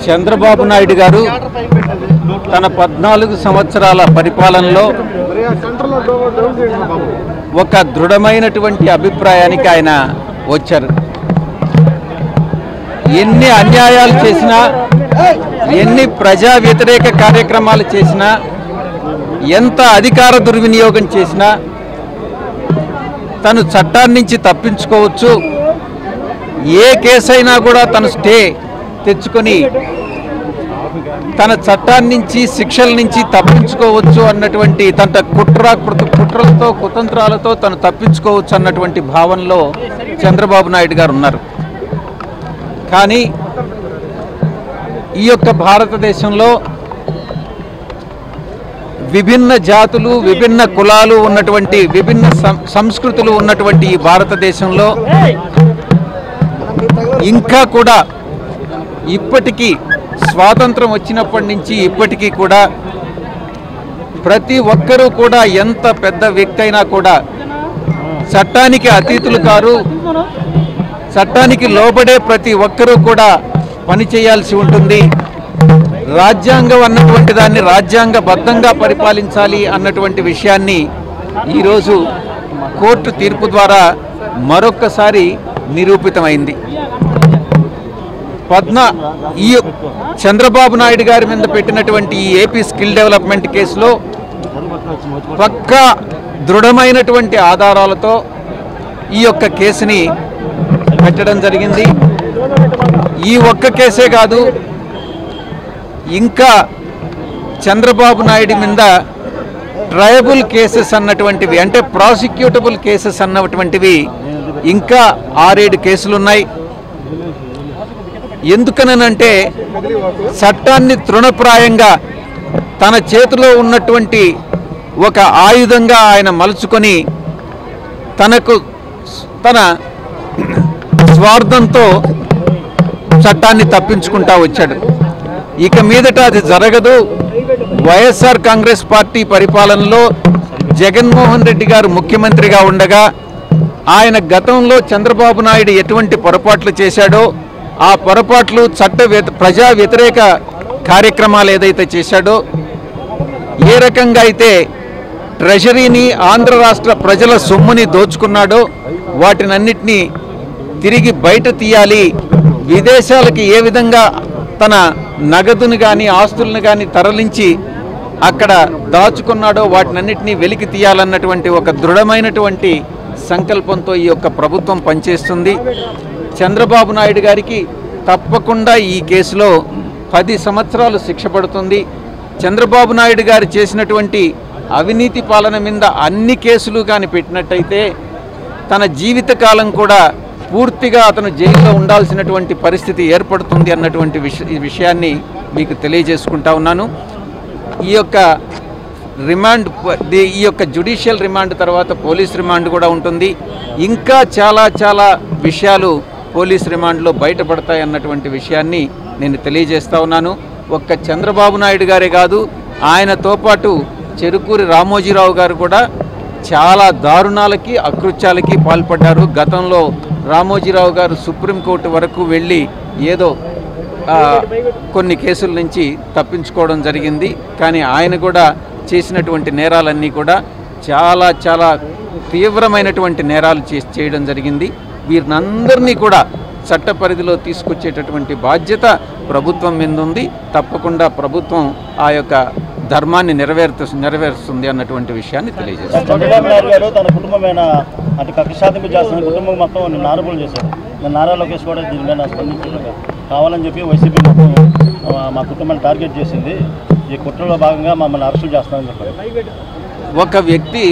చంద్రబాబు నాయుడు గారు తన పద్నాలుగు సంవత్సరాల పరిపాలనలో ఒక దృఢమైనటువంటి అభిప్రాయానికి ఆయన వచ్చారు ఎన్ని అన్యాయాలు చేసినా ఎన్ని ప్రజా వ్యతిరేక కార్యక్రమాలు చేసినా ఎంత అధికార దుర్వినియోగం చేసినా తను చట్టాన్ని నుంచి తప్పించుకోవచ్చు ఏ కేసైనా కూడా తను స్టే తెచ్చుకొని తన చట్టాన్ని నుంచి శిక్షల నుంచి తప్పించుకోవచ్చు అన్నటువంటి తన కుట్ర కృత కుట్రలతో కుతంత్రాలతో తను తప్పించుకోవచ్చు అన్నటువంటి భావనలో చంద్రబాబు నాయుడు గారు ఉన్నారు కానీ ఈ యొక్క భారతదేశంలో విభిన్న జాతులు విభిన్న కులాలు ఉన్నటువంటి విభిన్న సం- సంస్కృతులు ఉన్నటువంటి ఈ భారతదేశంలో ఇంకా కూడా ఇప్పటికీ స్వాతంత్రం వచ్చినప్పటి నుంచి ఇప్పటికీ కూడా ప్రతి ఒక్కరూ కూడా ఎంత పెద్ద వ్యక్తి అయినా కూడా చట్టానికి అతీతులు కారు చట్టానికి లోబడే ప్రతి ఒక్కరూ కూడా పని చేయాల్సి ఉంటుంది రాజ్యాంగం అన్నటువంటి దాన్ని రాజ్యాంగబద్ధంగా పరిపాలించాలి అన్నటువంటి విషయాన్ని ఈరోజు కోర్టు తీర్పు ద్వారా మరొక్కసారి నిరూపితమైంది పద్మ ఈ చంద్రబాబు నాయుడు గారి మీద పెట్టినటువంటి ఈ ఏపీ స్కిల్ డెవలప్మెంట్ కేసులో పక్కా దృఢమైనటువంటి ఆధారాలతో ఈ యొక్క కేసుని పెట్టడం జరిగింది ఈ ఒక్క కేసే కాదు ఇంకా చంద్రబాబు నాయుడు మీద ట్రయబుల్ కేసెస్ అన్నటువంటివి అంటే ప్రాసిక్యూటబుల్ కేసెస్ అన్నటువంటివి ఇంకా ఆరేడు కేసులు ఉన్నాయి ఎందుకనంటే చట్టాన్ని తృణప్రాయంగా తన చేతిలో ఉన్నటువంటి ఒక ఆయుధంగా ఆయన మలుచుకొని తనకు తన స్వార్థంతో చట్టాన్ని తప్పించుకుంటా వచ్చాడు ఇక మీదట అది జరగదు వైఎస్ఆర్ కాంగ్రెస్ పార్టీ పరిపాలనలో జగన్మోహన్ రెడ్డి గారు ముఖ్యమంత్రిగా ఉండగా ఆయన గతంలో చంద్రబాబు నాయుడు ఎటువంటి పొరపాట్లు చేశాడో ఆ పొరపాట్లు చట్ట వ్యత- ప్రజా వ్యతిరేక కార్యక్రమాలు ఏదైతే చేశాడో ఏ రకంగా అయితే ట్రెషరీని ఆంధ్ర రాష్ట్ర ప్రజల సొమ్ముని దోచుకున్నాడో వాటినన్నిటినీ తిరిగి బయట తీయాలి విదేశాలకి ఏ విధంగా తన నగదుని కానీ ఆస్తులను కానీ తరలించి అక్కడ దాచుకున్నాడో వాటినన్నిటినీ వెలికి తీయాలన్నటువంటి ఒక దృఢమైనటువంటి సంకల్పంతో ఈ యొక్క ప్రభుత్వం పనిచేస్తుంది చంద్రబాబు నాయుడు గారికి తప్పకుండా ఈ కేసులో పది సంవత్సరాలు శిక్ష పడుతుంది చంద్రబాబు నాయుడు గారు చేసినటువంటి అవినీతి పాలన మీద అన్ని కేసులు కానీ పెట్టినట్టయితే తన జీవితకాలం కూడా పూర్తిగా అతను జైల్లో ఉండాల్సినటువంటి పరిస్థితి ఏర్పడుతుంది అన్నటువంటి విష ఈ విషయాన్ని మీకు తెలియజేసుకుంటా ఉన్నాను ఈ యొక్క రిమాండ్ ప- ది- ఈ యొక్క జ్యుడిషియల్ రిమాండ్ తర్వాత పోలీస్ రిమాండ్ కూడా ఉంటుంది ఇంకా చాలా చాలా విషయాలు పోలీస్ రిమాండ్లో బయటపడతాయి అన్నటువంటి విషయాన్ని నేను తెలియజేస్తా ఉన్నాను ఒక్క చంద్రబాబు నాయుడు గారే కాదు ఆయనతో పాటు చెరుకూరి రామోజీరావు గారు కూడా చాలా దారుణాలకి అకృత్యాలకి పాల్పడ్డారు గతంలో రామోజీరావు గారు సుప్రీంకోర్టు వరకు వెళ్ళి ఏదో ఆ, కొన్ని కేసుల నుంచి తప్పించుకోవడం జరిగింది కానీ ఆయన కూడా చేసినటువంటి నేరాలన్నీ కూడా చాలా చాలా తీవ్రమైనటువంటి నేరాలు చేసి చేయడం జరిగింది వీరినందరినీ కూడా చట్ట పరిధిలో తీసుకొచ్చేటటువంటి బాధ్యత ప్రభుత్వం మీద ఉంది తప్పకుండా ప్రభుత్వం ఆ యొక్క ధర్మాన్ని నెరవేర్తు నెరవేరుస్తుంది అన్నటువంటి విషయాన్ని తెలియజేస్తుంది చంద్రబాబు నాయుడు గారు తన కుటుంబమైన అంటే కక్ష సాధింపు చేస్తున్న కుటుంబం మొత్తం నిన్న ఆరోపణలు చేశారు నేను నారా లోకేష్ కూడా దీని మీద స్పందించారు కావాలని చెప్పి వైసీపీ మొత్తం ఆ, మా కుటుంబాన్ని టార్గెట్ చేసింది ఈ కుట్రలో భాగంగా మమ్మల్ని అరెస్టు చేస్తామని చెప్పారు ఒక వ్యక్తి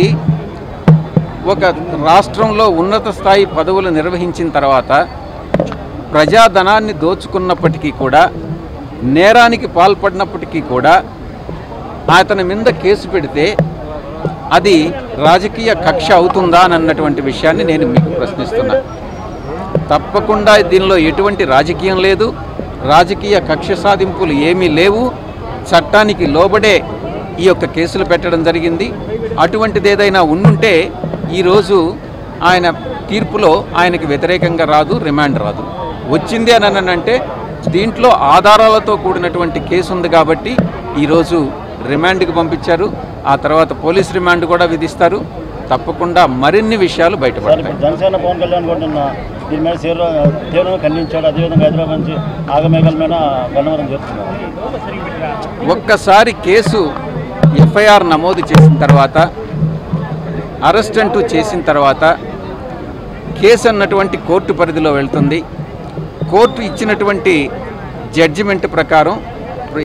ఒక రాష్ట్రంలో ఉన్నత స్థాయి పదవులు నిర్వహించిన తర్వాత ప్రజాధనాన్ని దోచుకున్నప్పటికీ కూడా నేరానికి పాల్పడినప్పటికీ కూడా అతని మీద కేసు పెడితే అది రాజకీయ కక్ష అవుతుందా అని అన్నటువంటి విషయాన్ని నేను మీకు ప్రశ్నిస్తున్నా తప్పకుండా దీనిలో ఎటువంటి రాజకీయం లేదు రాజకీయ కక్ష సాధింపులు ఏమీ లేవు చట్టానికి లోబడే ఈ యొక్క కేసులు పెట్టడం జరిగింది అటువంటిది ఏదైనా ఉండుంటే ఈరోజు ఆయన తీర్పులో ఆయనకి వ్యతిరేకంగా రాదు రిమాండ్ రాదు వచ్చింది అని అంటే దీంట్లో ఆధారాలతో కూడినటువంటి కేసు ఉంది కాబట్టి ఈరోజు రిమాండ్కి పంపించారు ఆ తర్వాత పోలీస్ రిమాండ్ కూడా విధిస్తారు తప్పకుండా మరిన్ని విషయాలు సార్ బయటపడతాయి ఇప్పుడు జనసేన పవన్ కళ్యాణ్ కూడా నిన్న దీని మీద తీవ్ర తీవ్రంగా ఖండించాడు అదేవిధంగా హైదరాబాద్ నుంచి ఆగమేఘాల మీద గన్నవరం చేస్తున్నారు ఒక్కసారి కేసు ఎఫ్ఐఆర్ నమోదు చేసిన తర్వాత అరెస్ట్ అంటూ చేసిన తర్వాత కేసు అన్నటువంటి కోర్టు పరిధిలో వెళ్తుంది కోర్టు ఇచ్చినటువంటి జడ్జిమెంట్ ప్రకారం